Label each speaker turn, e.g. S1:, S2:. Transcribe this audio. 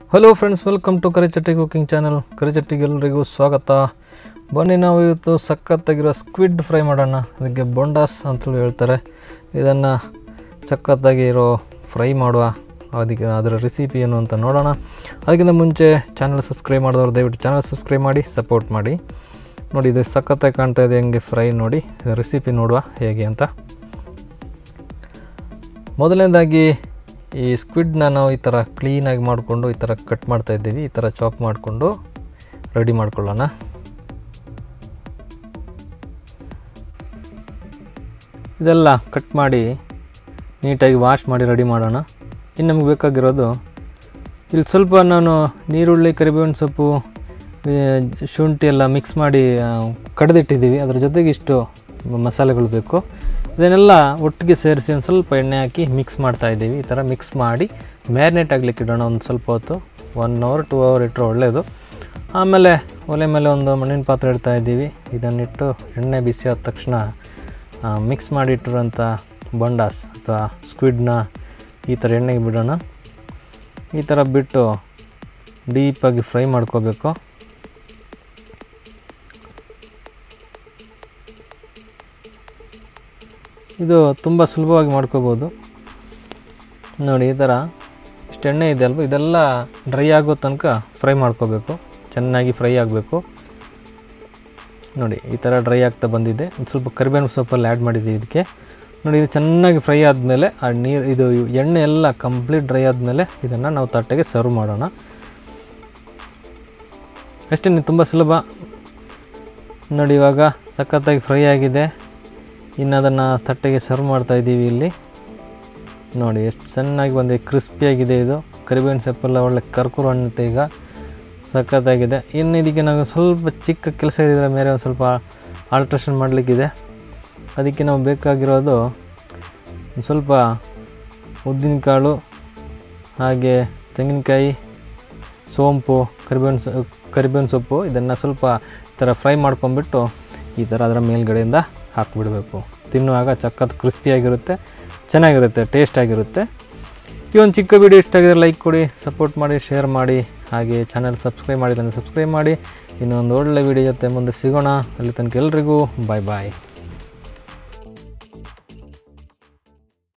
S1: hello friends welcome to Karichatti cooking channel ಕರಿಚಟ್ಟಿಗೆ ಎಲ್ಲರಿಗೂ ಸ್ವಾಗತ ಬನ್ನಿ ನಾವು ಇವತ್ತು ಸಖತ್ತಾಗಿರೋ ಸ್ಕ್ವಿಡ್ ಫ್ರೈ ಮಾಡೋಣ ಅದಕ್ಕೆ ಬೊಂಡಾಸ್ ಅಂತೇಳಿ ಹೇಳ್ತಾರೆ ಇದನ್ನು ಸಖತ್ತಾಗಿರೋ ಫ್ರೈ ಮಾಡುವ ಅದಕ್ಕೆ ಅದರ ರೆಸಿಪಿ ಏನು ಅಂತ ನೋಡೋಣ ಅದಕ್ಕಿಂತ ಮುಂಚೆ ಚಾನಲ್ ಸಬ್ಸ್ಕ್ರೈಬ್ ಮಾಡಿದವರು ದಯವಿಟ್ಟು ಚಾನಲ್ ಸಬ್ಸ್ಕ್ರೈಬ್ ಮಾಡಿ ಸಪೋರ್ಟ್ ಮಾಡಿ ನೋಡಿ ಇದು ಸಖತ್ತಾಗಿ ಕಾಣ್ತಾ ಇದೆ ಹೆಂಗೆ ಫ್ರೈ ನೋಡಿ ರೆಸಿಪಿ ನೋಡುವ ಹೇಗೆ ಅಂತ ಮೊದಲನೇದಾಗಿ ಈ ಸ್ಕ್ವಿಡ್ನ ನಾವು ಈ ಥರ ಕ್ಲೀನಾಗಿ ಮಾಡಿಕೊಂಡು ಈ ಥರ ಕಟ್ ಮಾಡ್ತಾ ಇದ್ದೀವಿ ಈ ಥರ ಚಾಪ್ ಮಾಡಿಕೊಂಡು ರೆಡಿ ಮಾಡ್ಕೊಳ್ಳೋಣ ಇದೆಲ್ಲ ಕಟ್ ಮಾಡಿ ನೀಟಾಗಿ ವಾಶ್ ಮಾಡಿ ರೆಡಿ ಮಾಡೋಣ ಇನ್ನು ನಮಗೆ ಬೇಕಾಗಿರೋದು ಇಲ್ಲಿ ಸ್ವಲ್ಪ ನಾನು ನೀರುಳ್ಳಿ ಕರಿಬೇವಿನ ಸೊಪ್ಪು ಈ ಶುಂಠಿ ಎಲ್ಲ ಮಿಕ್ಸ್ ಮಾಡಿ ಆ, ಕಡ್ದಿಟ್ಟಿದ್ದೀವಿ ಅದ್ರ ಜೊತೆಗೆ ಇಷ್ಟು ಮಸಾಲೆಗಳು ಬೇಕು ಇದನ್ನೆಲ್ಲ ಒಟ್ಟಿಗೆ ಸೇರಿಸಿ ಒಂದು ಸ್ವಲ್ಪ ಎಣ್ಣೆ ಹಾಕಿ ಮಿಕ್ಸ್ ಮಾಡ್ತಾ ಇದ್ದೀವಿ ಈ ಥರ ಮಿಕ್ಸ್ ಮಾಡಿ ಮ್ಯಾರಿನೇಟ್ ಆಗಲಿಕ್ಕೆ ಇಡೋಣ ಒಂದು ಸ್ವಲ್ಪ ಹೊತ್ತು ಒನ್ ಅವರ್ ಟೂ ಅವರ್ ಇಟ್ಟರೆ ಒಳ್ಳೆಯದು ಆಮೇಲೆ ಒಲೆ ಮೇಲೆ ಒಂದು ಮಣ್ಣಿನ ಪಾತ್ರೆ ಇಡ್ತಾ ಇದ್ದೀವಿ ಇದನ್ನಿಟ್ಟು ಎಣ್ಣೆ ಬಿಸಿ ಆದ ತಕ್ಷಣ ಮಿಕ್ಸ್ ಮಾಡಿ ಇಟ್ಟಿರೋಂಥ ಬಂಡಾಸ್ ಅಥವಾ ಸ್ಕ್ವಿಡ್ನ ಈ ಥರ ಎಣ್ಣೆಗೆ ಬಿಡೋಣ ಈ ಥರ ಬಿಟ್ಟು ಡೀಪಾಗಿ ಫ್ರೈ ಮಾಡ್ಕೋಬೇಕು ಇದು ತುಂಬ ಸುಲಭವಾಗಿ ಮಾಡ್ಕೋಬೋದು ನೋಡಿ ಈ ಥರ ಇಷ್ಟು ಎಣ್ಣೆ ಇದೆ ಅಲ್ವ ಇದೆಲ್ಲ ಡ್ರೈ ಆಗೋ ತನಕ ಫ್ರೈ ಮಾಡ್ಕೋಬೇಕು ಚೆನ್ನಾಗಿ ಫ್ರೈ ಆಗಬೇಕು ನೋಡಿ ಈ ಥರ ಡ್ರೈ ಆಗ್ತಾ ಬಂದಿದೆ ಒಂದು ಸ್ವಲ್ಪ ಕರಿಬೇವಿನ ಸೊಪ್ಪಲ್ಲಿ ಆ್ಯಡ್ ಮಾಡಿದ್ದೀವಿ ಇದಕ್ಕೆ ನೋಡಿ ಇದು ಚೆನ್ನಾಗಿ ಫ್ರೈ ಆದಮೇಲೆ ಆ ನೀರು ಇದು ಎಣ್ಣೆ ಎಲ್ಲ ಕಂಪ್ಲೀಟ್ ಡ್ರೈ ಆದಮೇಲೆ ಇದನ್ನು ನಾವು ತಟ್ಟೆಗೆ ಸರ್ವ್ ಮಾಡೋಣ ಅಷ್ಟೇ ತುಂಬ ಸುಲಭ ನೋಡಿ ಇವಾಗ ಸಖತ್ತಾಗಿ ಫ್ರೈ ಆಗಿದೆ ಇನ್ನು ಅದನ್ನು ತಟ್ಟೆಗೆ ಸರ್ವ್ ಮಾಡ್ತಾ ಇದ್ದೀವಿ ಇಲ್ಲಿ ನೋಡಿ ಎಷ್ಟು ಚೆನ್ನಾಗಿ ಬಂದಿದೆ ಕ್ರಿಸ್ಪಿಯಾಗಿದೆ ಇದು ಕರಿಬೇವಿನ ಸೊಪ್ಪೆಲ್ಲ ಒಳ್ಳೆ ಕರ್ಕುರು ಅನ್ನುತ್ತೆ ಈಗ ಸಖತ್ತಾಗಿದೆ ಇನ್ನು ಇದಕ್ಕೆ ನಾವು ಸ್ವಲ್ಪ ಚಿಕ್ಕ ಕೆಲಸ ಇದ್ದರೆ ಮೇಲೆ ಒಂದು ಸ್ವಲ್ಪ ಆಲ್ಟ್ರೇಷನ್ ಮಾಡಲಿಕ್ಕಿದೆ ಅದಕ್ಕೆ ನಾವು ಬೇಕಾಗಿರೋದು ಒಂದು ಸ್ವಲ್ಪ ಉದ್ದಿನಕಾಳು ಹಾಗೆ ತೆಂಗಿನಕಾಯಿ ಸೋಂಪು ಕರಿಬೇವಿನ ಸೊ ಕರಿಬೇವಿನ ಸೊಪ್ಪು ಇದನ್ನು ಸ್ವಲ್ಪ ಈ ಥರ ಫ್ರೈ ಮಾಡ್ಕೊಂಬಿಟ್ಟು ಈ ಥರ ಅದರ ಮೇಲ್ಗಡೆಯಿಂದ ಹಾಕಿಬಿಡಬೇಕು ತಿನ್ನುವಾಗ ಚಕ್ಕತ್ ಕ್ರಿಸ್ಪಿಯಾಗಿರುತ್ತೆ ಚೆನ್ನಾಗಿರುತ್ತೆ ಟೇಸ್ಟಾಗಿರುತ್ತೆ ಈ ಒಂದು ಚಿಕ್ಕ ವಿಡಿಯೋ ಇಷ್ಟ ಆಗಿದ್ರೆ ಲೈಕ್ ಕೊಡಿ ಸಪೋರ್ಟ್ ಮಾಡಿ ಶೇರ್ ಮಾಡಿ ಹಾಗೆ ಚಾನಲ್ ಸಬ್ಸ್ಕ್ರೈಬ್ ಮಾಡಿಲ್ಲ ಅಂದರೆ ಸಬ್ಸ್ಕ್ರೈಬ್ ಮಾಡಿ ಇನ್ನೊಂದು ಒಳ್ಳೆ ವಿಡಿಯೋ ಜೊತೆ ಮುಂದೆ ಸಿಗೋಣ ಅಲ್ಲಿ ತನಕ ಎಲ್ರಿಗೂ ಬಾಯ್ ಬಾಯ್